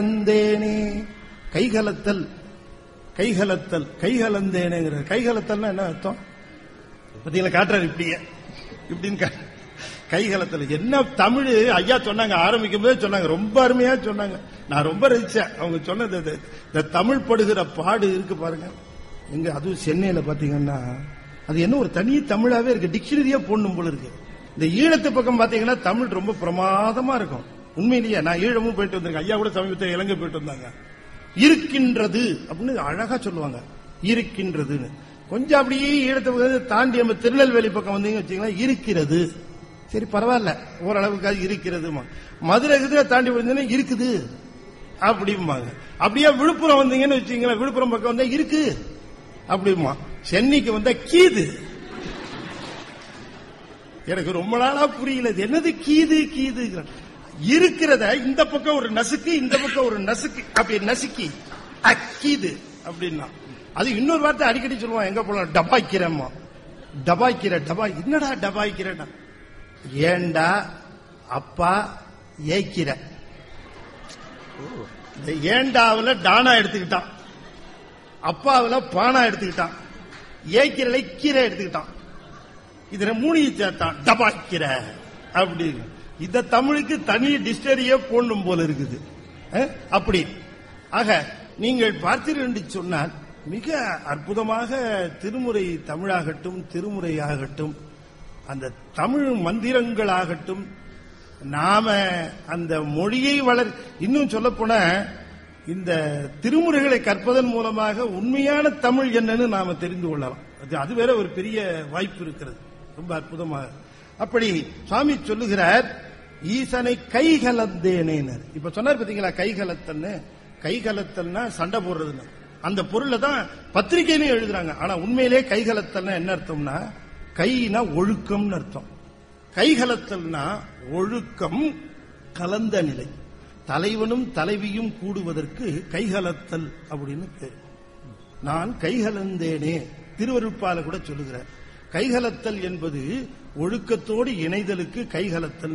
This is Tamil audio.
கைகலந்தேனே கைகலத்தல் கைகலத்தல் கைகலந்தேனேங்கிற கைகலத்தல்னா என்ன அர்த்தம் பாத்தீங்களா காட்டுறாரு இப்படியே இப்படின்னு கா- கைகலத்தல் என்ன தமிழ் ஐயா சொன்னாங்க ஆரம்பிக்கும் போதே சொன்னாங்க ரொம்ப அருமையா சொன்னாங்க நான் ரொம்ப ரசிச்சேன் அவங்க சொன்னது இது. இந்த தமிழ் படுகிற பாடு இருக்கு பாருங்க எங்க அதுவும் சென்னையில பாத்தீங்கன்னா அது என்ன ஒரு தனி தமிழாவே இருக்கு டிக்ஷனரியா போடணும் போல இருக்கு இந்த ஈழத்து பக்கம் பாத்தீங்கன்னா தமிழ் ரொம்ப பிரமாதமா இருக்கும் உண்மையிலேயே நான் ஈழமும் போயிட்டு வந்திருக்கேன் ஐயா கூட சமீபத்தில் இலங்கை போயிட்டு வந்தாங்க இருக்கின்றது அப்படின்னு அழகா சொல்லுவாங்க இருக்கின்றதுன்னு கொஞ்சம் அப்படியே ஈழத்தை பக்கம் தாண்டி நம்ம திருநெல்வேலி பக்கம் வந்தீங்க வச்சீங்கன்னா இருக்கிறது சரி பரவாயில்ல ஓரளவுக்கு அது இருக்கிறதுமா மதுரை கிதுரை தாண்டி வந்தீங்கன்னா இருக்குது அப்படிம்பாங்க அப்படியே விழுப்புரம் வந்தீங்கன்னு வச்சீங்களேன் விழுப்புரம் பக்கம் வந்தா இருக்கு அப்படிமா சென்னைக்கு வந்தா கீது எனக்கு ரொம்ப நாளா புரியல இது என்னது கீது கீது இருக்கிறத இந்த பக்கம் ஒரு நசுக்கு இந்த பக்கம் ஒரு நசுக்கு அப்படி நசுக்கி அக்கீது அப்படின்னா அது இன்னொரு வார்த்தை அடிக்கடி சொல்லுவான் எங்க போலாம் டபாய்க்கிறேம்மா டபாய்க்கிற டபா என்னடா டபாய்க்கிறேன்னா ஏண்டா அப்பா ஏய்க்கிற இந்த ஏண்டாவுல டானா எடுத்துக்கிட்டான் அப்பாவுல பானா எடுத்துக்கிட்டான் ஏய்க்கிறல கீரை எடுத்துக்கிட்டான் இதுல மூணு சேர்த்தான் டபாக்கிற அப்படி இந்த தமிழுக்கு தனி டிக்ஷனரியே போடணும் போல இருக்குது அஹ், அப்படி ஆக நீங்கள் பார்த்தீர்கள் என்று சொன்னால் மிக அற்புதமாக திருமுறை தமிழாகட்டும் திருமுறை ஆகட்டும் அந்த தமிழ் மந்திரங்களாகட்டும் நாம அந்த மொழியை வளர் இன்னும் சொல்ல போன இந்த திருமுறைகளை கற்பதன் மூலமாக உண்மையான தமிழ் என்னன்னு நாம தெரிந்து கொள்ளலாம் அது அது வேற ஒரு பெரிய வாய்ப்பு இருக்கிறது ரொம்ப அற்புதமாக அப்படி சுவாமி சொல்லுகிறார் ஈசனை கைகலந்தேனேனர் இப்ப சொன்னார் பாத்தீங்களா கைகலத்தல்னு கைகலத்தல்னா சண்டை போடுறதுன்னு அந்த பொருளை தான் பத்திரிகையிலும் எழுதுறாங்க ஆனா உண்மையிலே கைகலத்தல்னா என்ன அர்த்தம்னா கைனா ஒழுக்கம்னு அர்த்தம் கைகலத்தல்னா ஒழுக்கம் கலந்த நிலை தலைவனும் தலைவியும் கூடுவதற்கு கைகலத்தல் அப்படின்னு பேர் நான் கைகலந்தேனே திருவருட்பால கூட சொல்லுகிறார் கைகலத்தல் என்பது ஒழுக்கத்தோடு இணைதலுக்கு கைகலத்தல்